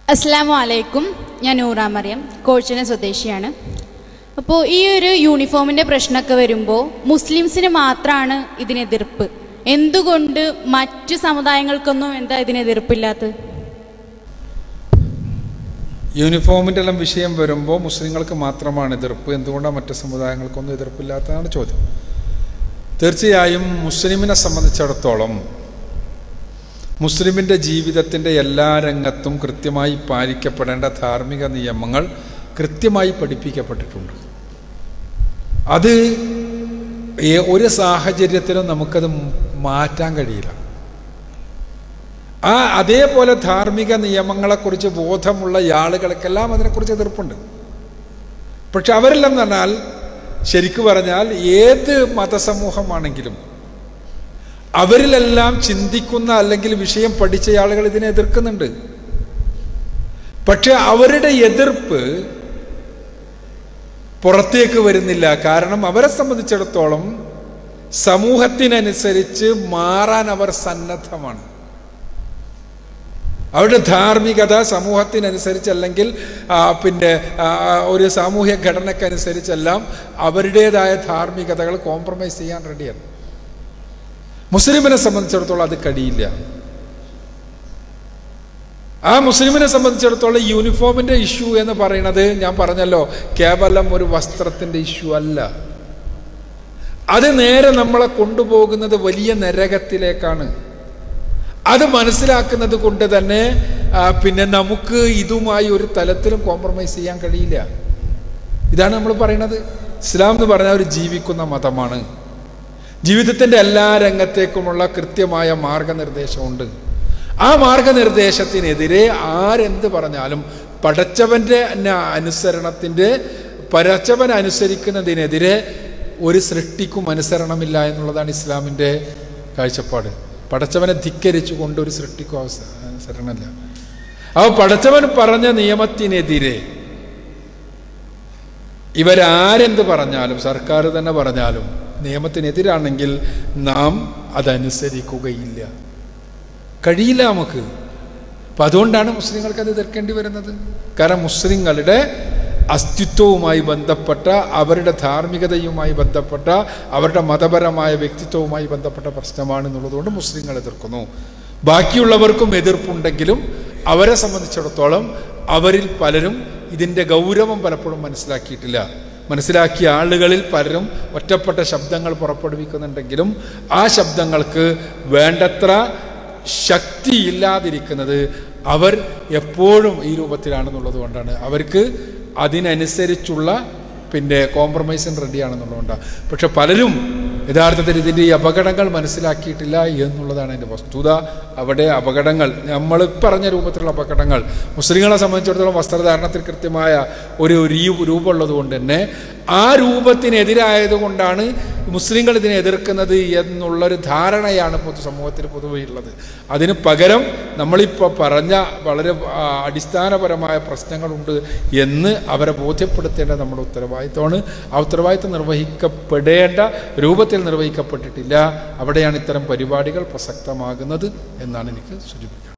അസ്സാമു അലൈക്കും ഞാൻ നൂറ മറിയം കോഴിച്ചിന സ്വദേശിയാണ് അപ്പോൾ ഈ ഒരു യൂണിഫോമിൻ്റെ പ്രശ്നമൊക്കെ വരുമ്പോൾ മുസ്ലിംസിന് മാത്രമാണ് ഇതിന് എതിർപ്പ് എന്തുകൊണ്ട് മറ്റ് സമുദായങ്ങൾക്കൊന്നും എന്താ ഇതിന് എതിർപ്പില്ലാത്തത് യൂണിഫോമിൻ്റെ എല്ലാം വിഷയം വരുമ്പോൾ മുസ്ലിങ്ങൾക്ക് മാത്രമാണ് എതിർപ്പ് എന്തുകൊണ്ടാണ് മറ്റ് സമുദായങ്ങൾക്കൊന്നും എതിർപ്പില്ലാത്തതാണ് ചോദ്യം തീർച്ചയായും മുസ്ലിമിനെ സംബന്ധിച്ചിടത്തോളം മുസ്ലിമിൻ്റെ ജീവിതത്തിൻ്റെ എല്ലാ രംഗത്തും കൃത്യമായി പാലിക്കപ്പെടേണ്ട ധാർമ്മിക നിയമങ്ങൾ കൃത്യമായി പഠിപ്പിക്കപ്പെട്ടിട്ടുണ്ട് അത് ഏ- ഒരു സാഹചര്യത്തിലും നമുക്കത് മാറ്റാൻ കഴിയില്ല ആ അതേപോലെ ധാർമ്മിക നിയമങ്ങളെക്കുറിച്ച് ബോധമുള്ള ഈ ആളുകൾക്കെല്ലാം അതിനെക്കുറിച്ച് എതിർപ്പുണ്ട് പക്ഷെ അവരെല്ലാം എന്ന് പറഞ്ഞാൽ ശരിക്കു പറഞ്ഞാൽ ഏത് മതസമൂഹമാണെങ്കിലും അവരിലെല്ലാം ചിന്തിക്കുന്ന അല്ലെങ്കിൽ വിഷയം പഠിച്ച ആളുകൾ ഇതിനെ എതിർക്കുന്നുണ്ട് പക്ഷെ അവരുടെ എതിർപ്പ് പുറത്തേക്ക് വരുന്നില്ല കാരണം അവരെ സംബന്ധിച്ചിടത്തോളം സമൂഹത്തിനനുസരിച്ച് മാറാൻ അവർ സന്നദ്ധമാണ് അവരുടെ ധാർമ്മികത സമൂഹത്തിനനുസരിച്ച് അല്ലെങ്കിൽ ആ, പിന്നെ ആ, ഒരു സാമൂഹ്യ ഘടനക്കനുസരിച്ചെല്ലാം അവരുടേതായ ധാർമ്മികതകൾ കോംപ്രമൈസ് ചെയ്യാൻ റെഡിയാണ് മുസ്ലിമിനെ സംബന്ധിച്ചിടത്തോളം അത് കഴിയില്ല ആ മുസ്ലിമിനെ സംബന്ധിച്ചിടത്തോളം യൂണിഫോമിന്റെ ഇഷ്യൂ എന്ന് പറയുന്നത് ഞാൻ പറഞ്ഞല്ലോ കേവലം ഒരു വസ്ത്രത്തിന്റെ ഇഷ്യൂ അല്ല അത് നേരെ നമ്മളെ കൊണ്ടുപോകുന്നത് വലിയ നരകത്തിലേക്കാണ് അത് മനസ്സിലാക്കുന്നത് കൊണ്ട് തന്നെ ആ, പിന്നെ നമുക്ക് ഇതുമായി ഒരു തലത്തിലും കോംപ്രമൈസ് ചെയ്യാൻ കഴിയില്ല ഇതാണ് നമ്മൾ പറയുന്നത് ഇസ്ലാം എന്ന് പറഞ്ഞാൽ ഒരു ജീവിക്കുന്ന മതമാണ് ജീവിതത്തിൻ്റെ എല്ലാ രംഗത്തേക്കുമുള്ള കൃത്യമായ മാർഗനിർദ്ദേശമുണ്ട് ആ മാർഗനിർദ്ദേശത്തിനെതിരെ ആരെന്ത് പറഞ്ഞാലും പടച്ചവൻ്റെ ന- അനുസരണത്തിൻ്റെ പടച്ചവൻ അനുസരിക്കുന്നതിനെതിരെ ഒരു സൃഷ്ടിക്കും അനുസരണമില്ല എന്നുള്ളതാണ് ഇസ്ലാമിൻ്റെ കാഴ്ചപ്പാട് പടച്ചവനെ ധിക്കരിച്ചുകൊണ്ട് ഒരു സൃഷ്ടിക്കും അവസ- അനുസരണമില്ല ആ പടച്ചവൻ പറഞ്ഞ നിയമത്തിനെതിരെ ഇവരാരെന്ത് പറഞ്ഞാലും സർക്കാർ തന്നെ പറഞ്ഞാലും നിയമത്തിനെതിരാണെങ്കിൽ നാം അതനുസരിക്കുകയില്ല കഴിയില്ല നമുക്ക് അപ്പം അതുകൊണ്ടാണ് മുസ്ലിങ്ങൾക്ക് അത് എതിർക്കേണ്ടി വരുന്നത് കാരണം മുസ്ലിങ്ങളുടെ അസ്തിത്വവുമായി ബന്ധപ്പെട്ട അവരുടെ ധാർമ്മികതയുമായി ബന്ധപ്പെട്ട അവരുടെ മതപരമായ വ്യക്തിത്വവുമായി ബന്ധപ്പെട്ട പ്രശ്നമാണെന്നുള്ളതുകൊണ്ട് മുസ്ലിങ്ങൾ എതിർക്കുന്നു ബാക്കിയുള്ളവർക്കും എതിർപ്പുണ്ടെങ്കിലും അവരെ സംബന്ധിച്ചിടത്തോളം അവരിൽ പലരും ഇതിൻ്റെ ഗൗരവം പലപ്പോഴും മനസ്സിലാക്കിയിട്ടില്ല മനസ്സിലാക്കിയ ആളുകളിൽ പലരും ഒറ്റപ്പെട്ട ശബ്ദങ്ങൾ പുറപ്പെടുവിക്കുന്നുണ്ടെങ്കിലും ആ ശബ്ദങ്ങൾക്ക് വേണ്ടത്ര ശക്തിയില്ലാതിരിക്കുന്നത് അവർ എപ്പോഴും ഈ രൂപത്തിലാണെന്നുള്ളത് കൊണ്ടാണ് അവർക്ക് അതിനനുസരിച്ചുള്ള പിന്നെ കോംപ്രമൈസിന് റെഡിയാണെന്നുള്ളതുകൊണ്ടാണ് പക്ഷെ പലരും യഥാർത്ഥത്തിൽ ഇതിൻ്റെ ഈ അപകടങ്ങൾ മനസ്സിലാക്കിയിട്ടില്ല എന്നുള്ളതാണ് എൻ്റെ വസ്തുത അവിടെ അപകടങ്ങൾ നമ്മൾ പറഞ്ഞ രൂപത്തിലുള്ള അപകടങ്ങൾ മുസ്ലിങ്ങളെ സംബന്ധിച്ചിടത്തോളം വസ്ത്രധാരണത്തിൽ കൃത്യമായ ഒരു രീ- രൂപമുള്ളത് കൊണ്ട് തന്നെ ആ രൂപത്തിനെതിരായതുകൊണ്ടാണ് മുസ്ലിങ്ങൾ ഇതിനെ എതിർക്കുന്നത് എന്നുള്ളൊരു ധാരണയാണ് പൊതുസമൂഹത്തിൽ പൊതുവെ ഉള്ളത് അതിന് പകരം നമ്മളിപ്പോൾ പറഞ്ഞ വളരെ ആ, അടിസ്ഥാനപരമായ പ്രശ്നങ്ങളുണ്ട് എന്ന് അവരെ ബോധ്യപ്പെടുത്തേണ്ട നമ്മുടെ ഉത്തരവാദിത്തമാണ് ആ ഉത്തരവാദിത്തം നിർവഹിക്കപ്പെടേണ്ട രൂപത്തിൽ നിർവഹിക്കപ്പെട്ടിട്ടില്ല അവിടെയാണ് ഇത്തരം പരിപാടികൾ പ്രസക്തമാകുന്നത് എന്നാണ് എനിക്ക് സൂചിപ്പിക്കുന്നത്